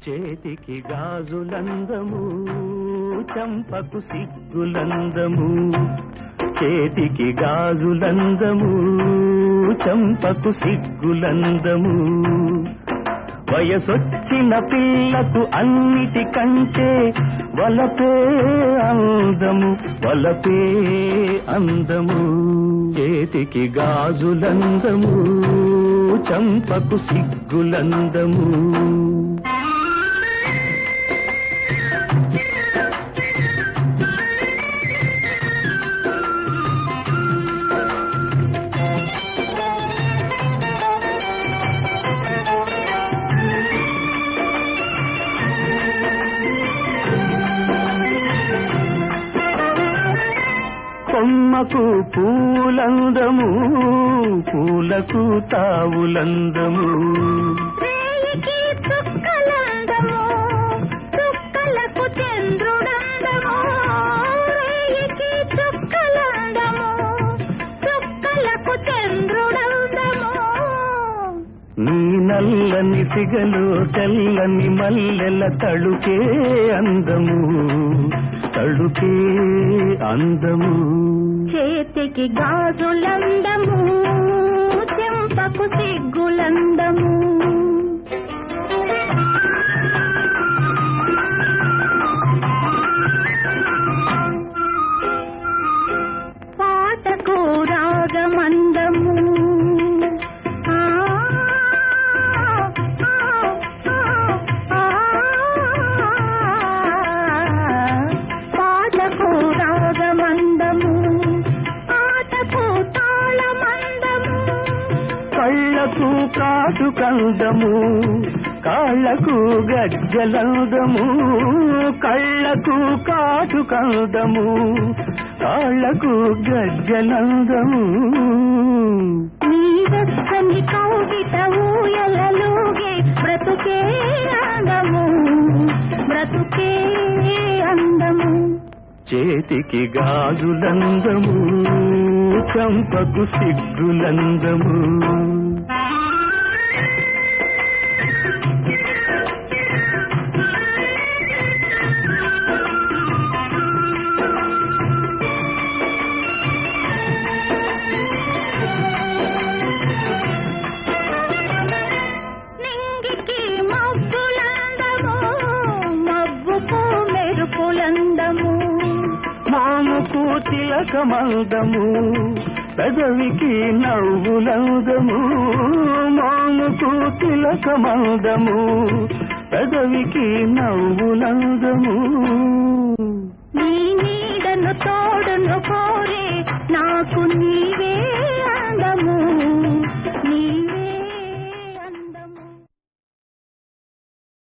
చేతికి గాజులందము చంపకు సిగ్గులందము చేతికి గాజులందము చంపకు సిగ్గులందము వయసొచ్చిన పిల్లకు అన్నిటికంటే వలపే అందము వలపే అందము చేతికి గాజులందము చంపకు సిగ్గులందము కొమ్మకు పూలందము పూలకు తావులందము రేయికి చుక్కలందము చుక్కలకు చంద్రుడందము రేయికి చుక్కలందము చుక్కలకు చంద్రుడందము నీ నల్లని సిగలు తెల్లని మల్లెల తడుకే అందము తడుకే అందము చేతికి గాజులందము చెంపకు సిగ్గులందము పాటకు రాగమందము ఆ, ఆ, ఆ, పాటకు రాగమందము ఆటకు తాళమందము కళ్ళకు కాటు కందము కాళ్ళకు గజ్జలందము కళ్ళకు కాటు కందము కాళ్ళకు గజ్జలందము నీ వెచ్చని కౌగిట ఊయలలుగే బ్రతుకే అందము బ్రతుకే అందము చేతికి గాజులందము చంపకు సిగ్గులందము నింగికి మబ్బులందము మబ్బుకు మెరుపులందము మాముకు తిలకమందము పెదవికి నవ్వులందము మాముకు తిలకమందము పెదవికి నవ్వులందము